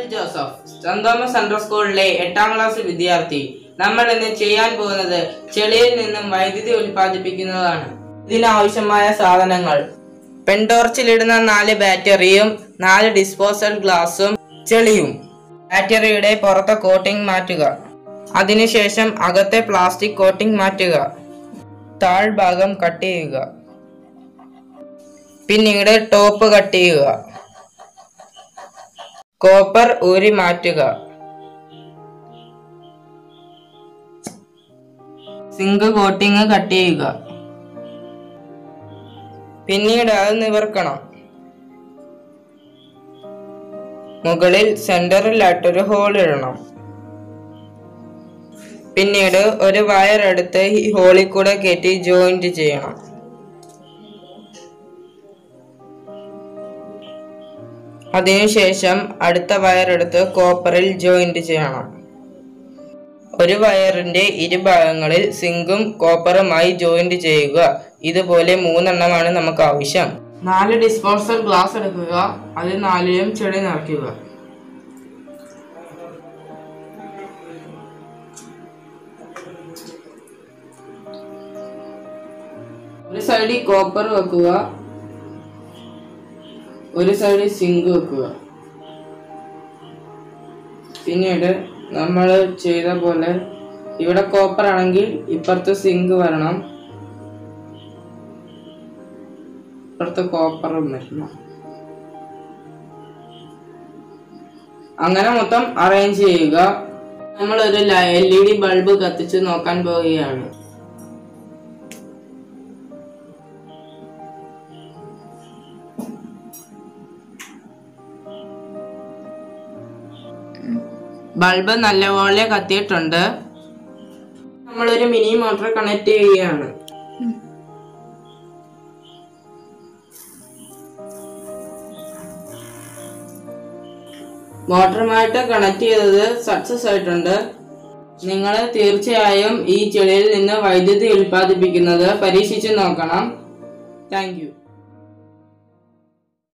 Joseph saint Thomas central സ്കൂളിലെ എട്ടാം class വിദ്യാർത്ഥി നമ്മൾ ഇന്ന് ചെയ്യാൻ പോകുന്നത് ചെളിയിൽ നിന്നും വൈദ്യുതി ഉൽപ്പാദിപ്പിക്കുന്നതാണ് ഇതിനാവശ്യമായ സാധനങ്ങൾ പെൻടോർച്ചിലിടുന്ന നാല് ബാറ്ററിയും നാല് ഡിസ്പോസൽ ഗ്ലാസും ചെളിയും ബാറ്ററിയുടെ പുറത്തെ കോട്ടിംഗ് മാറ്റുക അതിനുശേഷം അകത്തെ പ്ലാസ്റ്റിക് കോട്ടിംഗ് മാറ്റുക താഴ്ഭാഗം കട്ട് ചെയ്യുക പിന്നീട് ടോപ്പ് കട്ട് ചെയ്യുക കോപ്പർ ഊരി മാറ്റുക സിങ്ക് കോട്ടിങ് കട്ട് ചെയ്യുക പിന്നീട് അത് നിവർക്കണം മുകളിൽ സെന്ററിലായിട്ടൊരു ഹോൾ ഇടണം പിന്നീട് ഒരു വയർ എടുത്ത് ഈ ഹോളിൽ കൂടെ കയറ്റി ജോയിന്റ് ചെയ്യണം അതിനുശേഷം അടുത്ത വയർ എടുത്ത് കോപ്പറിൽ ജോയിന്റ് ചെയ്യണം ഒരു വയറിന്റെ ഇരുഭാഗങ്ങളിൽ സിങ്കും കോപ്പറുമായി ജോയിന്റ് ചെയ്യുക ഇതുപോലെ മൂന്നെണ്ണമാണ് നമുക്ക് ആവശ്യം നാല് ഡിസ്പോസൽ ഗ്ലാസ് എടുക്കുക അതിൽ നാലിലും ചെടി നിറയ്ക്കുക ഒരു സൈഡിൽ കോപ്പർ വെക്കുക ഒരു സൈഡിൽ സിങ്ക് വെക്കുക പിന്നീട് നമ്മൾ ചെയ്ത പോലെ ഇവിടെ കോപ്പർ ആണെങ്കിൽ ഇപ്പുറത്ത് സിങ്ക് വരണം ഇപ്പുറത്ത് കോപ്പറും വരണം അങ്ങനെ മൊത്തം അറേഞ്ച് ചെയ്യുക നമ്മൾ ഒരു എൽ ഇ ഡി ബൾബ് കത്തിച്ച് നോക്കാൻ പോവുകയാണ് ബൾബ് നല്ലപോലെ കത്തിയിട്ടുണ്ട് നമ്മളൊരു മിനി മോട്ടോർ കണക്ട് ചെയ്യുകയാണ് മോട്ടറുമായിട്ട് കണക്ട് ചെയ്തത് സക്സസ് ആയിട്ടുണ്ട് നിങ്ങൾ തീർച്ചയായും ഈ ചെളിയിൽ നിന്ന് വൈദ്യുതി ഉൽപ്പാദിപ്പിക്കുന്നത് പരീക്ഷിച്ച് നോക്കണം താങ്ക് യു